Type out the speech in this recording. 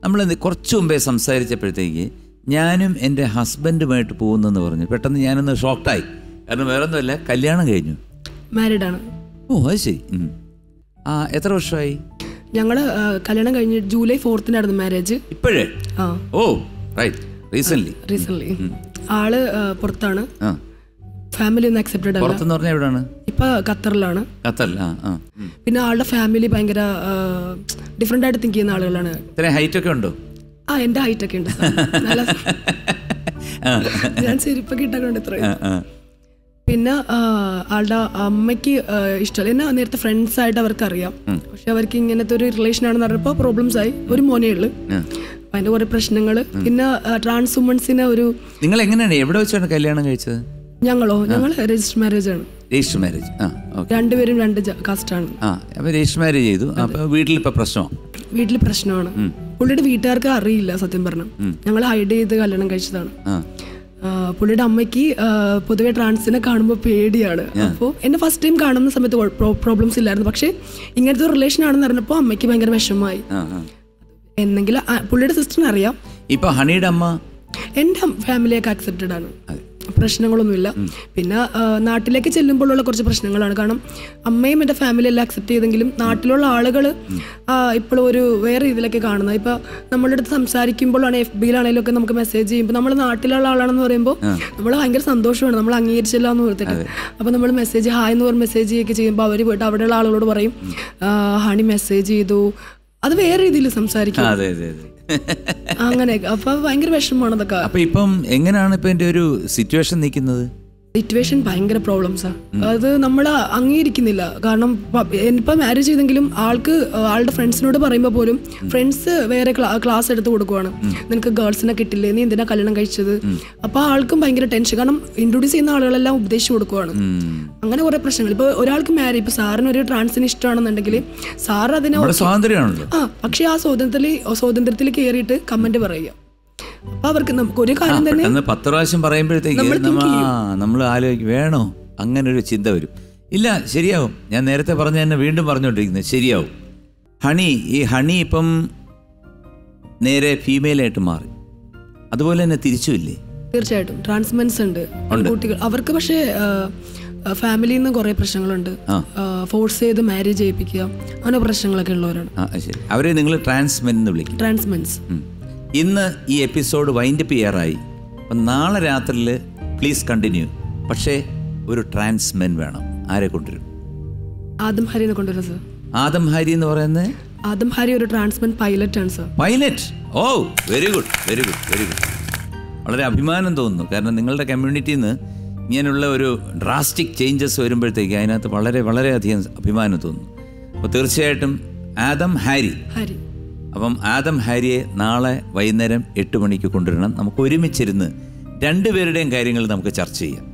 നമ്മൾ കുറച്ച് മുമ്പേ സംസാരിച്ചപ്പോഴത്തേക്ക് ഞാനും എൻ്റെ ഹസ്ബൻഡുമായിട്ട് പോകുന്നെന്ന് പറഞ്ഞു പെട്ടെന്ന് ഞാനൊന്ന് ഷോക്ക്ഡായി കാരണം വേറെ ഒന്നുമല്ല കല്യാണം കഴിഞ്ഞു മാരീഡ് ആണ് ഓ അത് ശരി ഉം. ആ എത്ര വർഷമായി ഞങ്ങൾ കല്യാണം കഴിഞ്ഞ് ജൂലൈ ഫോർത്തിനായിരുന്നു മാരേജ് ഇപ്പോഴേ ആ ഓ റൈറ്റ് റീസെൻ്റ്ലി റീസെന്റ് ആള് ആ, പുറത്താണ് ആ ഫാമിലി ഒന്നും അക്സെപ്റ്റഡ് അല്ല പുറത്തെന്ന് പറഞ്ഞാൽ എവിടെയാണ് ഇപ്പൊ ഖത്തറിലാണ് ഖത്തറിൽ ആ ആ ഉം. പിന്നെ ആളുടെ ഫാമിലി ഭയങ്കര ഡിഫറെന്റ് ആയിട്ട് തിങ്ക് ചെയ്യുന്ന ആളുകളാണ് ഇത്രയും ഹൈറ്റ് ഒക്കെ ഉണ്ടോ ആ എന്റെ ഹൈറ്റ് ഒക്കെ ഉണ്ട് നല്ല ആ ഞാൻ ചെരുപ്പൊക്കെ ഇട്ടൊക്കെ ഉണ്ട് ഇത്രയും ആ, ആ. പിന്നെ ആ, ആളുടെ അമ്മയ്ക്ക് ആ, ഇഷ്ടമല്ല എന്നെ നേരത്തെ ഫ്രണ്ട്സ് ആയിട്ട് അവർക്ക് അറിയാം പക്ഷെ അവർക്ക് ഇങ്ങനത്തെ ഒരു റിലേഷൻ ആണെന്ന് പറഞ്ഞപ്പോൾ പ്രോബ്ലംസ് ആയി ഒരു മോനേ ഉള്ളു അപ്പൊ അതിന്റെ കുറെ പ്രശ്നങ്ങൾ പിന്നെ ട്രാൻസ് വുമൺസിനെ ഒരു നിങ്ങൾ എങ്ങനെയാണ് എവിടെ വെച്ചാണ് കല്യാണം കഴിച്ചത് ഞങ്ങളോ ഞങ്ങൾ രജിസ്റ്റർ മാരേജ് ആണ് രജിസ്റ്റർ മാരേജ് ആ ഓക്കെ രണ്ടുപേരും രണ്ട് കാസ്റ്റ് ആണ് ആ അപ്പോൾ രജിസ്റ്റർ മാരേജ് ചെയ്തു അപ്പോൾ വീട്ടിലിപ്പോൾ പ്രശ്നമാണ് വീട്ടിൽ പ്രശ്നമാണ് പുള്ളിയുടെ വീട്ടുകാർക്ക് അറിയില്ല സത്യം പറഞ്ഞു ഞങ്ങൾ ഹൈഡ് ചെയ്ത് കല്യാണം കഴിച്ചതാണ് ആ ആ, പുള്ളിയുടെ അമ്മയ്ക്ക് ആ, പൊതുവെ ട്രാൻസിനെ കാണുമ്പോൾ പേടിയാണ് അപ്പോൾ എന്നെ ഫസ്റ്റ് ടൈം കാണുന്ന സമയത്ത് പ്രോബ്ലംസ് ഇല്ലായിരുന്നു പക്ഷേ ഇങ്ങനത്തെ ഒരു റിലേഷൻ ആണെന്ന് അറിഞ്ഞപ്പോൾ അമ്മയ്ക്ക് ഭയങ്കര വിഷമമായി ആ ആ എന്നെങ്കിലും ആ, പുള്ളിയുടെ സിസ്റ്ററിന് അറിയാം ഇപ്പോൾ ഹണിയുടെ അമ്മ എൻ്റെ ഫാമിലിയൊക്കെ അക്സെപ്റ്റഡ് ആണ് അതെ. പ്രശ്നങ്ങളൊന്നുമില്ല പിന്നെ ആ, നാട്ടിലേക്ക് ചെല്ലുമ്പോഴുള്ള കുറച്ച് പ്രശ്നങ്ങളാണ് കാരണം അമ്മയും എൻ്റെ ഫാമിലി എല്ലാം അക്സെപ്റ്റ് ചെയ്തെങ്കിലും നാട്ടിലുള്ള ആളുകൾ ഇപ്പോഴും ഒരു വേറെ രീതിയിലൊക്കെ കാണുന്നത് ഇപ്പൊ നമ്മളുടെ അടുത്ത് സംസാരിക്കുമ്പോഴാണ് എഫ് ബിയിലാണെങ്കിലും ഒക്കെ നമുക്ക് മെസ്സേജ് ചെയ്യുമ്പോൾ നമ്മൾ നാട്ടിലുള്ള ആളാണെന്ന് പറയുമ്പോൾ നമ്മൾ ഭയങ്കര സന്തോഷമാണ് നമ്മൾ അംഗീകരിച്ചില്ല എന്ന് പറഞ്ഞിട്ട് അപ്പൊ നമ്മൾ മെസ്സേജ് ഹായ് എന്ന് പറഞ്ഞ് മെസ്സേജ് ചെയ്യുകയൊക്കെ ചെയ്യുമ്പോൾ അവർ പോയിട്ട് അവിടെയുള്ള ആളുകളോട് പറയും ആ, ഹണി മെസ്സേജ് ചെയ്തു അത് വേറെ രീതിയിൽ സംസാരിക്കും അതെ അതെ അതെ അങ്ങനെയൊക്കെ അപ്പൊ ഭയങ്കര വിഷമമാണ് അതൊക്കെ അപ്പൊ ഇപ്പം എങ്ങനെയാണ് ഇപ്പൊ എന്റെ ഒരു സിറ്റുവേഷൻ നിൽക്കുന്നത് സിറ്റുവേഷൻ ഭയങ്കര പ്രോബ്ലംസാ അത് നമ്മൾ അംഗീകരിക്കുന്നില്ല കാരണം ഇപ്പം മാരേജ് ചെയ്തെങ്കിലും ആൾക്ക് ആളുടെ ഫ്രണ്ട്സിനോട് പറയുമ്പോൾ പോലും ഫ്രണ്ട്സ് വേറെ ക്ലാസ് എടുത്ത് കൊടുക്കുവാണ് നിനക്ക് ഗേൾസിനെ കിട്ടില്ലേ നീ എന്തിനാ കല്യാണം കഴിച്ചത് അപ്പൊ ആൾക്കും ഭയങ്കര ടെൻഷൻ കാരണം ഇൻട്രൊഡ്യൂസ് ചെയ്യുന്ന ആളുകളെല്ലാം ഉപദേശിച്ചു കൊടുക്കുവാണ് അങ്ങനെ കുറെ പ്രശ്നങ്ങൾ ഇപ്പൊ ഒരാൾക്ക് മാരേജ് ഇപ്പൊ സാറിന് ഒരു ട്രാൻസിന് ഇഷ്ടമാണെന്നുണ്ടെങ്കിൽ സാർ അതിനെ നമ്മുടെ സ്വാതന്ത്ര്യമാണല്ലോ ആ പക്ഷെ ആ സ്വാതന്ത്ര്യത്തിൽ സ്വാതന്ത്ര്യത്തിൽ കയറിയിട്ട് കമന്റ് പറയുക അപ്പൊ അവർക്ക് നമുക്ക് ഒരു കാര്യം തന്നെ പെട്ടെന്ന് പത്ത് പ്രാവശ്യം പറയുമ്പോഴത്തേക്ക് നമ്മൾ ആ നമ്മൾ ആലോചിക്കും വേണോ അങ്ങനെ ഒരു ചിന്ത വരും ഇല്ല ശരിയാവും ഞാൻ നേരത്തെ പറഞ്ഞ തന്നെ വീണ്ടും പറഞ്ഞുകൊണ്ടിരിക്കുന്നത് ശരിയാവും ഹണി ഈ ഹണി ഇപ്പം നേരെ ഫീമെയിലായിട്ട് മാറി അതുപോലെ തന്നെ തിരിച്ചുമില്ലേ തീർച്ചയായിട്ടും ട്രാൻസ്മെൻസ് ഉണ്ട് കുട്ടികൾ അവർക്ക് പക്ഷേ ഫാമിലിയിൽ നിന്ന് കുറേ പ്രശ്നങ്ങളുണ്ട് ഫോഴ്സ് ചെയ്ത് മാരേജ് ചെയ്യിപ്പിക്കുക അങ്ങനെ പ്രശ്നങ്ങളൊക്കെ ഉള്ളവരാണ് ആ ശരി അവരെ നിങ്ങൾ ട്രാൻസ്മെൻ എന്ന് വിളിക്കും ട്രാൻസ്മെൻസ് ഉം. ഇന്ന് ഈ എപ്പിസോഡ് വൈൻഡപ്പ് ചെയ്യാറായി അപ്പം നാളെ രാത്രിയിൽ പ്ലീസ് കണ്ടിന്യൂ പക്ഷേ ഒരു ട്രാൻസ്മെൻ വേണം ആരെ കൊണ്ടുവരും ആദം ഹരിനെ കൊണ്ടുവരാം സർ ആദം ഹരി എന്ന് പറയുന്നത് ആദം ഹരി ഒരു ട്രാൻസ്മെൻ പൈലറ്റ് ആണ് sir pilot oh very good very good very good വളരെ അഭിമാനം തോന്നുന്നു കാരണം നിങ്ങളുടെ കമ്മ്യൂണിറ്റിയിൽ നിന്ന് ഇങ്ങനെയുള്ള ഒരു ഡ്രാസ്റ്റിക് ചേഞ്ചസ് വരുമ്പോഴത്തേക്ക് അതിനകത്ത് വളരെ വളരെയധികം അഭിമാനം തോന്നുന്നു അപ്പോൾ തീർച്ചയായിട്ടും ആദം ഹാരി ഹരി അപ്പം ആദം ഹാരിയെ നാളെ വൈകുന്നേരം എട്ട് മണിക്ക് കൊണ്ടുവരണം നമുക്ക് ഒരുമിച്ചിരുന്ന് രണ്ടുപേരുടെയും കാര്യങ്ങൾ നമുക്ക് ചർച്ച ചെയ്യാം